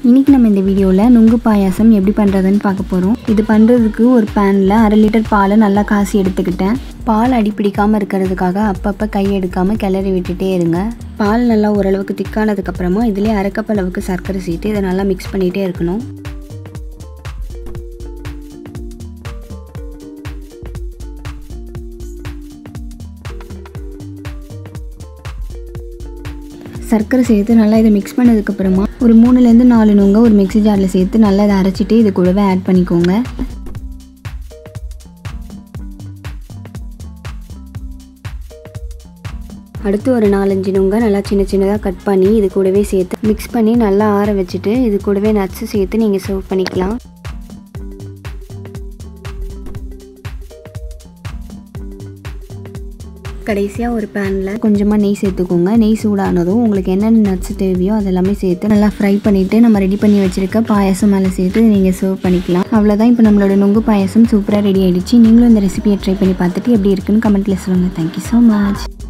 இன்றைக்கி நம்ம இந்த வீடியோவில் நுங்கு பாயாசம் எப்படி பண்ணுறதுன்னு பார்க்க போகிறோம் இது பண்ணுறதுக்கு ஒரு பேனில் அரை லிட்டர் பாலை நல்லா காசி எடுத்துக்கிட்டேன் பால் அடி பிடிக்காமல் இருக்கிறதுக்காக அப்பப்போ கை எடுக்காமல் கிளறி விட்டுட்டே இருங்க பால் நல்லா ஓரளவுக்கு திக்கானதுக்கப்புறமா இதிலே அரைக்கப் அளவுக்கு சர்க்கரை சேர்த்து இதை நல்லா மிக்ஸ் பண்ணிகிட்டே இருக்கணும் சர்க்கரை சேர்த்து நல்லா இதை மிக்ஸ் பண்ணதுக்கப்புறமா ஒரு மூணுலேருந்து நாலு நுங்க ஒரு மிக்ஸி ஜாரில் சேர்த்து நல்லா இதை அரைச்சிட்டு இது கூடவே ஆட் பண்ணிக்கோங்க அடுத்து ஒரு நாலஞ்சு நுங்க நல்லா சின்ன சின்னதாக கட் பண்ணி இது கூடவே சேர்த்து மிக்ஸ் பண்ணி நல்லா ஆற வச்சுட்டு இது கூடவே நட்ஸு சேர்த்து நீங்கள் சர்வ் பண்ணிக்கலாம் கடைசியாக ஒரு பேனில் கொஞ்சமாக நெய் சேர்த்துக்கோங்க நெய் சூடானதும் உங்களுக்கு என்னென்ன நட்ஸ் தேவையோ அதெல்லாமே சேர்த்து நல்லா ஃப்ரை பண்ணிவிட்டு நம்ம ரெடி பண்ணி வச்சுருக்க பாயசம் மேலே சேர்த்து நீங்கள் சர்வ் பண்ணிக்கலாம் அவ்வளோதான் இப்போ நம்மளோட நுங்கு பாயசம் சூப்பராக ரெடி ஆகிடுச்சு நீங்களும் இந்த ரெசிபியை ட்ரை பண்ணி பார்த்துட்டு எப்படி இருக்குன்னு கமெண்ட்டில் சொல்லுங்கள் தேங்க்யூ ஸோ மச்